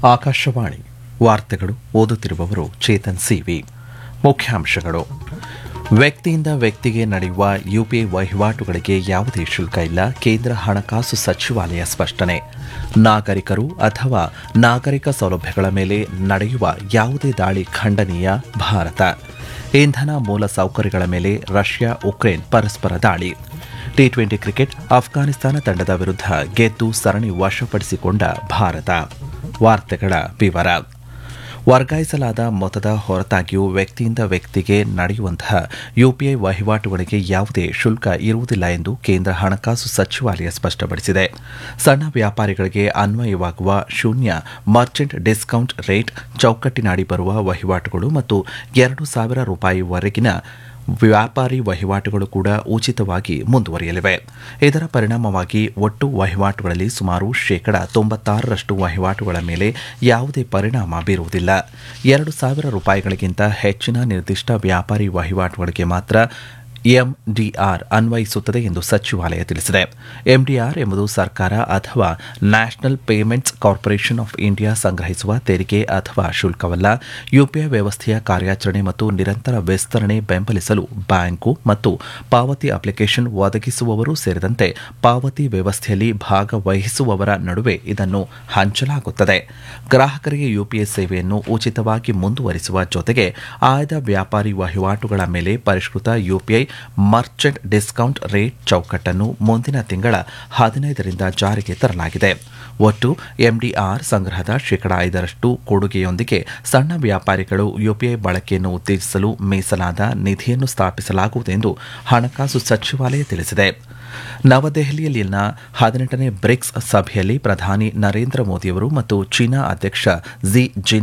ಆಕಾಶವಾಣಿ ವಾರ್ತೆಗಳು ಓದುತ್ತಿರುವವರು ಚೇತನ್ ಸಿವಿ ಮುಖ್ಯಾಂಶಗಳು ವ್ಯಕ್ತಿಯಿಂದ ವ್ಯಕ್ತಿಗೆ ನಡೆಯುವ ಯುಪಿಐ ವಹಿವಾಟುಗಳಿಗೆ ಯಾವುದೇ ಶುಲ್ಕ ಇಲ್ಲ ಕೇಂದ್ರ ಹಣಕಾಸು ಸಚಿವಾಲಯ ಸ್ಪಷ್ಟನೆ ನಾಗರಿಕರು ಅಥವಾ ನಾಗರಿಕ ಸೌಲಭ್ಯಗಳ ಮೇಲೆ ನಡೆಯುವ ಯಾವುದೇ ದಾಳಿ ಖಂಡನೀಯ ಭಾರತ ಇಂಧನ ಮೂಲ ಸೌಕರ್ಯಗಳ ಮೇಲೆ ರಷ್ಯಾ ಉಕ್ರೇನ್ ಪರಸ್ಪರ ದಾಳಿ ಟಿ ಟ್ವೆಂಟಿ ಕ್ರಿಕೆಟ್ ಅಫ್ಘಾನಿಸ್ತಾನ ತಂಡದ ವಿರುದ್ಧ ಗೆದ್ದು ಸರಣಿ ವಶಪಡಿಸಿಕೊಂಡ ಭಾರತ ವಾರ್ತೆಗಳ ವಿವರ ವರ್ಗಾಯಿಸಲಾದ ಮೊತ್ತದ ಹೊರತಾಗಿಯೂ ವ್ಯಕ್ತಿಯಿಂದ ವ್ಯಕ್ತಿಗೆ ನಡೆಯುವಂತಹ ಯುಪಿಐ ವಹಿವಾಟುಗಳಿಗೆ ಯಾವುದೇ ಶುಲ್ಕ ಇರುವುದಿಲ್ಲ ಎಂದು ಕೇಂದ್ರ ಹಣಕಾಸು ಸಚಿವಾಲಯ ಸ್ಪಷ್ಟಪಡಿಸಿದೆ ಸಣ್ಣ ವ್ಯಾಪಾರಿಗಳಿಗೆ ಅನ್ವಯವಾಗುವ ಶೂನ್ಯ ಮರ್ಚೆಂಟ್ ಡಿಸ್ಕೌಂಟ್ ರೇಟ್ ಚೌಕಟ್ಟಿನಡಿ ಬರುವ ವಹಿವಾಟುಗಳು ಮತ್ತು ಎರಡು ಸಾವಿರ ರೂಪಾಯಿವರೆಗಿನ ವ್ಯಾಪಾರಿ ವಹಿವಾಟುಗಳು ಕೂಡ ಉಚಿತವಾಗಿ ಮುಂದುವರಿಯಲಿವೆ ಇದರ ಪರಿಣಾಮವಾಗಿ ಒಟ್ಟು ವಹಿವಾಟುಗಳಲ್ಲಿ ಸುಮಾರು ಶೇಕಡ ತೊಂಬತ್ತಾರರಷ್ಟು ವಹಿವಾಟುಗಳ ಮೇಲೆ ಯಾವುದೇ ಪರಿಣಾಮ ಬೀರುವುದಿಲ್ಲ ಎರಡು ಸಾವಿರ ರೂಪಾಯಿಗಳಿಗಿಂತ ಹೆಚ್ಚಿನ ನಿರ್ದಿಷ್ಟ ವ್ಯಾಪಾರಿ ವಹಿವಾಟುಗಳಿಗೆ ಮಾತ್ರ ಎಂಡಿಆರ್ ಅನ್ವಯಿಸುತ್ತದೆ ಎಂದು ಸಚಿವಾಲಯ ತಿಳಿಸಿದೆ ಎಂಡಿಆರ್ ಎಂಬುದು ಸರ್ಕಾರ ಅಥವಾ national payments corporation of India ಸಂಗ್ರಹಿಸುವ ತೆರಿಗೆ ಅಥವಾ ಶುಲ್ಕವಲ್ಲ ಯುಪಿಐ ವ್ಯವಸ್ಥೆಯ ಕಾರ್ಯಾಚರಣೆ ಮತ್ತು ನಿರಂತರ ವಿಸ್ತರಣೆ ಬೆಂಬಲಿಸಲು ಬ್ಯಾಂಕು ಮತ್ತು ಪಾವತಿ ಅಪ್ಲಿಕೇಶನ್ ಒದಗಿಸುವವರು ಸೇರಿದಂತೆ ಪಾವತಿ ವ್ಯವಸ್ಥೆಯಲ್ಲಿ ಭಾಗವಹಿಸುವವರ ನಡುವೆ ಇದನ್ನು ಹಂಚಲಾಗುತ್ತದೆ ಗ್ರಾಹಕರಿಗೆ ಯುಪಿಐ ಸೇವೆಯನ್ನು ಉಚಿತವಾಗಿ ಮುಂದುವರಿಸುವ ಜೊತೆಗೆ ಆಯ್ದ ವ್ಯಾಪಾರಿ ವಹಿವಾಟುಗಳ ಮೇಲೆ ಪರಿಷ್ಕೃತ ಯುಪಿಐ ಮರ್ಚೆಂಟ್ ಡಿಸ್ಕೌಂಟ್ ರೇಟ್ ಚೌಕಟ್ಟನ್ನು ಮುಂದಿನ ತಿಂಗಳ ಹದಿನೈದರಿಂದ ಜಾರಿಗೆ ತರಲಾಗಿದೆ ಒಟ್ಟು ಎಂಡಿಆರ್ ಸಂಗ್ರಹದ ಶೇಕಡಾ ಐದರಷ್ಟು ಕೊಡುಗೆಯೊಂದಿಗೆ ಸಣ್ಣ ವ್ಯಾಪಾರಿಗಳು ಯುಪಿಐ ಬಳಕೆಯನ್ನು ಉತ್ತೇಜಿಸಲು ಮೀಸಲಾದ ನಿಧಿಯನ್ನು ಸ್ಥಾಪಿಸಲಾಗುವುದು ಎಂದು ಹಣಕಾಸು ಸಚಿವಾಲಯ ತಿಳಿಸಿದೆ ನವದೆಹಲಿಯಲ್ಲಿನ ಹದಿನೆಂಟನೇ ಬ್ರಿಕ್ಸ್ ಸಭೆಯಲ್ಲಿ ಪ್ರಧಾನಿ ನರೇಂದ್ರ ಮೋದಿಯವರು ಮತ್ತು ಚೀನಾ ಅಧ್ಯಕ್ಷ ಝಿ ಜಿನ್